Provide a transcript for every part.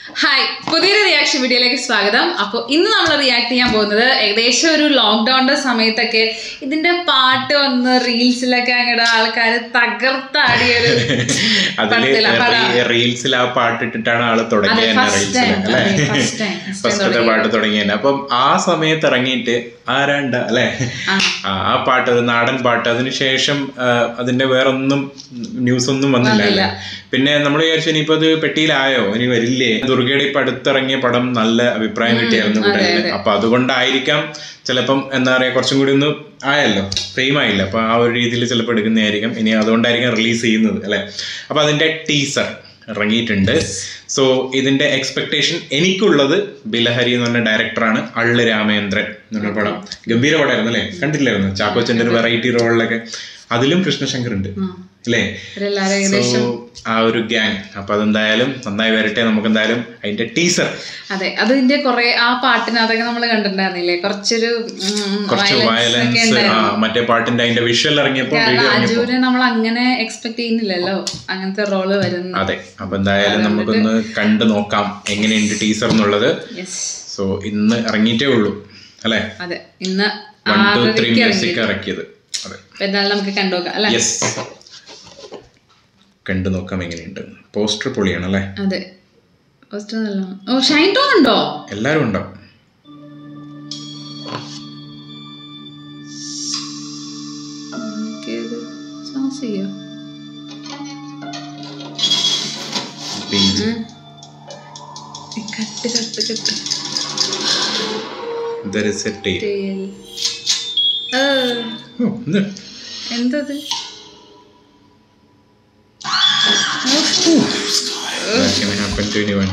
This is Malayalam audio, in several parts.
ഹായ് പുതിയൊരു റിയാക്ഷൻ വീഡിയോയിലേക്ക് സ്വാഗതം അപ്പോൾ ഇന്ന് നമ്മൾ റിയാക്ട് ചെയ്യാൻ പോകുന്നത് ഏകദേശം ഒരു ലോക്ക്ഡൌണിന്റെ സമയത്തൊക്കെ ഇതിന്റെ പാട്ട് വന്ന് റീൽസിലൊക്കെ അങ്ങോട്ട് ആൾക്കാർ തകർത്താടിയ ഒരു പടത്തിലാ, പടാ. അതില് റീൽസിൽ ആ പാട്ട് ഇട്ടിട്ടാണ് ആള് അതെ തുടങ്ങിയത് ഫസ്റ്റ് റീൽസിൽ ടൈം അല്ലെ ഫസ്റ്റ് ടൈം ഫസ്റ്റത്തെ പാട്ട് തുടങ്ങിയത് അപ്പം ആ സമയത്ത് ഇറങ്ങിയിട്ട് ആരാണ്ട അല്ലെ ആ. ആ ആ പാട്ട് ഒരു നാടൻ പാട്ട് അതിനുശേഷം ആ, അതിന്റെ വേറെ ഒന്നും ന്യൂസ് ഒന്നും വന്നില്ല അല്ലേ പിന്നെ നമ്മൾ വിചാരിച്ചു ഇനിയിപ്പോ അത് പെട്ടിയിലായോ ഇനി വരില്ലേ ദുർഗയുടെ ഇപ്പൊ അടുത്തിറങ്ങിയ പടം നല്ല അഭിപ്രായം കിട്ടിയായിരുന്നു ഇവിടെ അപ്പൊ അതുകൊണ്ടായിരിക്കാം ചിലപ്പം എന്താ പറയാ കുറച്ചും കൂടി ഒന്ന് ആയല്ലോ ഫെയിം ആയില്ല അപ്പൊ ആ ഒരു രീതിയിൽ ചിലപ്പോൾ എടുക്കുന്നതായിരിക്കും ഇനി അതുകൊണ്ടായിരിക്കും റിലീസ് ചെയ്യുന്നത് അല്ലെ അപ്പൊ അതിന്റെ ടീസർ ഇറങ്ങിയിട്ടുണ്ട് സോ ഇതിന്റെ എക്സ്പെക്ടേഷൻ എനിക്കുള്ളത് ബിലഹരി എന്ന് പറഞ്ഞ ഡയറക്ടറാണ് അള്ളു രാമേന്ദ്രൻ എന്ന് പറഞ്ഞ പടം ഗംഭീര പടമായിരുന്നു അല്ലേ കണ്ടില്ലായിരുന്നു ചാക്കോച്ചന്റെ ഒരു വെറൈറ്റി റോളിലൊക്കെ അതിലും കൃഷ്ണശങ്കർ ഉണ്ട് അല്ലേ ഇവരെല്ലാരും സോ ആ ഒരു ഗ്യാങ് അപ്പൊ അതെന്തായാലും നന്നായി വരട്ടെ നമുക്ക് എന്തായാലും അതിന്റെ ടീസർ അതെ അതിന്റെ കുറെ ആ പാട്ടിനകത്തൊക്കെ നമ്മൾ കണ്ടിട്ടുണ്ടായിരുന്നില്ലേ കുറച്ചൊരു ഉം, കുറച്ച് violence ഒക്കെ വയലൻസ് ആ മറ്റേ പാട്ടിന്റെ അതിന്റെ വിഷ്വൽ ഇറങ്ങിയപ്പോ വീഡിയോ ഇറങ്ങിയപ്പോ അജുവിനെ നമ്മൾ അങ്ങനെ എക്സ്പെക്ട് ചെയ്യുന്നില്ലല്ലോ അങ്ങനത്തെ റോള് വരുന്നു അതെ അപ്പൊ എന്തായാലും നമുക്കൊന്ന് കണ്ടു നോക്കാം എങ്ങനെയുണ്ട് ടീസർ എന്നുള്ളത് യെസ് സോ ഇന്ന് ഇറങ്ങിയിട്ടേ ഉള്ളൂ അല്ലേ അതെ ഇന്ന് വൺ ടു ത്രീ ആറരയ്ക്ക് മ്യൂസിക് ഇറക്കിയത് അതെ അപ്പൊ എന്തായാലും നമുക്ക് കണ്ടുനോക്കാം അല്ലെ യെസ് കണ്ടു നോക്കാം എങ്ങനെയുണ്ട് പോസ്റ്റർ പൊളിയാണ് അല്ലേ അതെ First നല്ല ഓ ഷൈൻ ടോൺ ഉണ്ടോ എല്ലാരും ഉണ്ടാവും എനിക്കിത് ശ്വാസം ചെയ്യോ Beat. Cut cut cut There is a tail. tail. ആ, ഓ, ഇത് എന്തത് That can happen to anyone.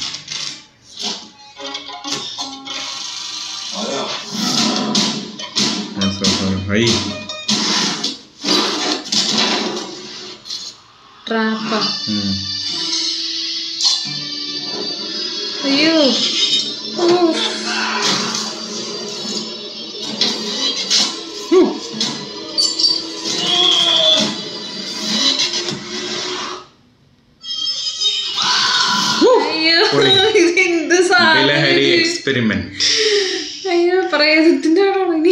I'm so sorry. അയ്യ്. ട്രാപ്പ ഉം. അയ്യോ ഓ, അയ്യോ പൊളി. ഇതെന്ത് സാധനം ബിലഹരി എക്സ്പെരിമെന്റ് അയ്യോ പ്രേതത്തിന്റെ ആണോ ഇനി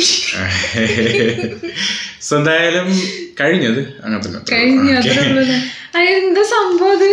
സോ എന്തായാലും കഴിഞ്ഞത് അങ്ങനത്തെ കഴിഞ്ഞു അത്രേ ഉള്ളൂല്ലേ അയ്യോ എന്താ സംഭവം അത്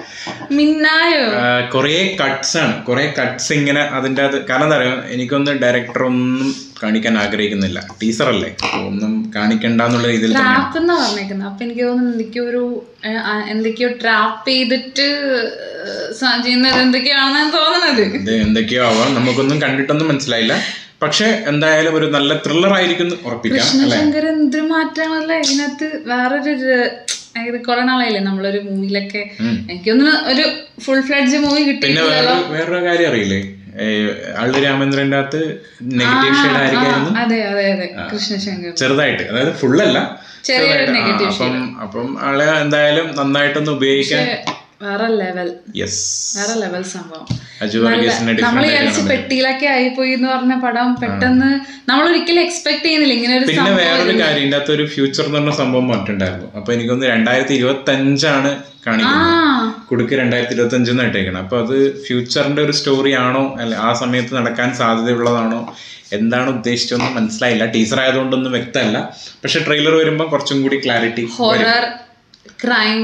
മിന്നായോ കുറേ കട്ട്സ് ആണ് കുറേ കട്ട്സ് ഇങ്ങനെ അതിൻ്റെ അത് കാരണം എന്താ പറയുക എനിക്കൊന്ന് ഡയറക്ടർ ഒന്നും കാണിക്കാൻ ആഗ്രഹിക്കുന്നില്ല ടീച്ചർ അല്ലേ അപ്പൊ ഒന്നും കാണിക്കണ്ടെന്നുള്ള രീതിയിൽ തന്നെ ട്രാപ്പ് എന്നാ പറഞ്ഞേക്കുന്നത് അപ്പൊ എനിക്ക് തോന്നുന്നു എന്തൊക്കെയോ ഒരു ഏഹ്, ആ, എന്തൊക്കെയോ ട്രാപ്പ് ചെയ്തിട്ട് ഏഹ്, സ- ചെയ്യുന്നത് എന്തൊക്കെയാണെന്നാണ് തോന്നുന്നത് ഇത് എന്തൊക്കെയോ ആവാം നമുക്കൊന്നും കണ്ടിട്ടൊന്നും മനസ്സിലായില്ല പക്ഷെ എന്തായാലും ഒരു നല്ല ത്രില്ലർ ആയിരിക്കും എന്ന് ഉറപ്പിക്കാം അല്ലെ കൃഷ്ണശങ്കർ എന്തൊരു മാറ്റമാണല്ലേ ഇതിനകത്ത് വേറൊരു ര- അതായത് കുറെ നാളായില്ലേ നമ്മളൊരു മൂവിയിലൊക്കെ ഉം. എനിക്കൊന്ന് ഒരു ഫുൾ ഫ്ലഡ്ജ് മൂവി പിന്നെ കിട്ടിയിട്ടില്ലല്ലോ വേറെ വേറൊരു കാര്യം അറിയില്ലേ ഏഹ് അള്ളു രാമേന്ദ്രന്റെ അകത്ത് നെഗറ്റീവ് ഷെയ്ഡ് ആയിരിക്കായിരുന്നു അതെ അതെ അതെ കൃഷ്ണശങ്കർ ചെറുതായിട്ട് അതായത് ഫുള്ളല്ല ചെറിയൊരു negative അപ്പം അപ്പം ആളെ എന്തായാലും നന്നായിട്ടൊന്ന് ഉപയോഗിക്കാൻ വേറെ ലെവൽ യെസ് വേറെ ലെവൽ സംഭവം അജു വർഗീസിന്റെ നമ്മൾ ഡിഫറെന്റ് വിചാരിച്ച് പെട്ടിയിലൊക്കെ ആയിപ്പോയി എന്ന് പറഞ്ഞ പടം പെട്ടെന്ന് നമ്മൾ ഒരിക്കലും എക്സ്പെക്ട് ചെയ്യുന്നില്ല ഇങ്ങനെ ഒരു പിന്നെ വേറൊരു കാര്യം ഇതിന്റെ അകത്ത് ഒരു ഫ്യൂച്ചർ എന്ന് പറഞ്ഞ സംഭവം മറ്റുണ്ടായിരുന്നു അപ്പൊ എനിക്കൊന്ന് രണ്ടായിരത്തി ഇരുപത്തി അഞ്ചാണ് ആ കാണിക്കുന്നത് കുടുക്ക് രണ്ടായിരത്തി ഇരുപത്തി അഞ്ചെന്ന് ഇട്ടേക്കണം അപ്പൊ അത് ഫ്യൂച്ചറിന്റെ ഒരു സ്റ്റോറി ആണോ അല്ല ആ സമയത്ത് നടക്കാൻ സാധ്യതയുള്ളതാണോ എന്താണ് ഉദ്ദേശിച്ചതെന്ന് മനസ്സിലായില്ല ടീച്ചർ ആയതുകൊണ്ടൊന്നും വ്യക്തമല്ല പക്ഷെ ട്രെയിലർ വരുമ്പോൾ കുറച്ചും കൂടി ക്ലാരിറ്റി ഹൊറർ ക്രൈം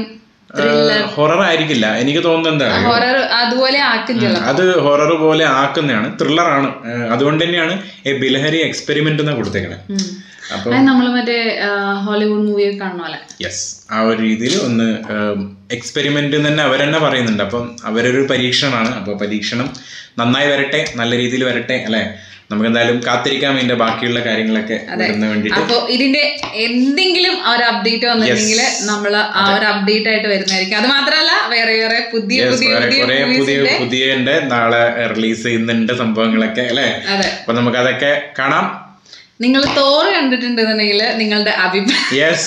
ഹൊറർ ആയിരിക്കില്ല എനിക്ക് തോന്നുന്നത് എന്താ അറിയോ? ഹൊറർ അതുപോലെ ആക്കും ചിലപ്പോൾ അത് ഹൊറർ പോലെ ആക്കുന്നതാണ് ത്രില്ലറാണ് അതുകൊണ്ട് തന്നെയാണ് എ ബിലഹരി എക്സ്പെരിമെന്റ് എന്നാ കൊടുത്തേക്കണേ അപ്പൊ അത് നമ്മൾ മറ്റേ ഹോളിവുഡ് മൂവി കാണുന്ന പോലെ യെസ് ആ ഒരു രീതിയിൽ ഒന്ന് എക്സ്പെരിമെന്റ് തന്നെ അവരെന്നെ പറയുന്നുണ്ട് അപ്പം അവരൊരു പരീക്ഷണമാണ് അപ്പോൾ പരീക്ഷണം നന്നായി വരട്ടെ നല്ല രീതിയിൽ വരട്ടെ അല്ലെ നമുക്ക് എന്തായാലും കാത്തിരിക്കാൻ വേണ്ടി ബാക്കിയുള്ള കാര്യങ്ങളൊക്കെ വരുന്ന വേണ്ടിയിട്ട് അപ്പൊ ഇതിന്റെ എന്തെങ്കിലും ആ ഒരു അപ്ഡേറ്റ് വന്നിട്ടുണ്ടെങ്കിൽ നമ്മൾ ആ ഒരു അപ്ഡേറ്റ് ആയിട്ട് വരുന്നതായിരിക്കും അത് മാത്രമല്ല വേറെ വേറെ പുതിയ Yes, പുതിയ വേറെ പുതിയ കുറെ പുതിയ മൂവീസിന്റെ പുതിയ ഉണ്ട് നാളെ റിലീസ് ചെയ്യുന്നുണ്ട് സംഭവങ്ങളൊക്കെ അല്ലെ അതെ അപ്പൊ നമുക്ക് അതൊക്കെ കാണാം നിങ്ങൾ തോറ് കണ്ടിട്ടുണ്ടെന്നുണ്ടെങ്കിൽ നിങ്ങളുടെ അഭിപ്രായം യെസ്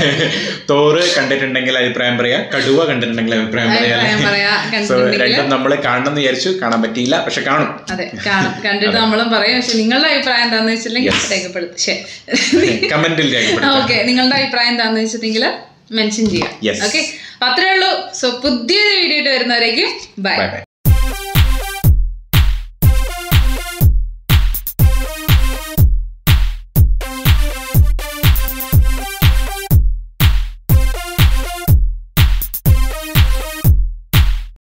തോറ് കണ്ടിട്ടുണ്ടെങ്കിൽ അഭിപ്രായം പറയാ കടുവ കണ്ടിട്ടുണ്ടെങ്കിൽ അഭിപ്രായം പറയാ അഭിപ്രായം പറയാ സോ കണ്ടിട്ടുണ്ടെങ്കിൽ രണ്ടും നമ്മൾ കാണണം എന്ന് വിചാരിച്ചു കാണാൻ പറ്റിയില്ല പക്ഷെ കാണും അതെ കാണും കണ്ടിട്ട് നമ്മളും പറയും പക്ഷെ നിങ്ങളുടെ അഭിപ്രായം എന്താന്ന് വെച്ചിട്ടുണ്ടെങ്കിൽ രേഖപ്പെടുത്തും ശരി കമന്റിൽ രേഖപ്പെടുത്തും ഓക്കെ നിങ്ങളുടെ അഭിപ്രായം എന്താന്ന് വെച്ചിട്ടുണ്ടെങ്കിൽ മെൻഷൻ ചെയ്യാം Yes. ഓക്കെ അപ്പൊ അത്രേ ഉള്ളൂ സോ പുതിയൊരു വീഡിയോ ആയിട്ട് വരുന്നവരേക്കും ബൈ ബൈ ബൈ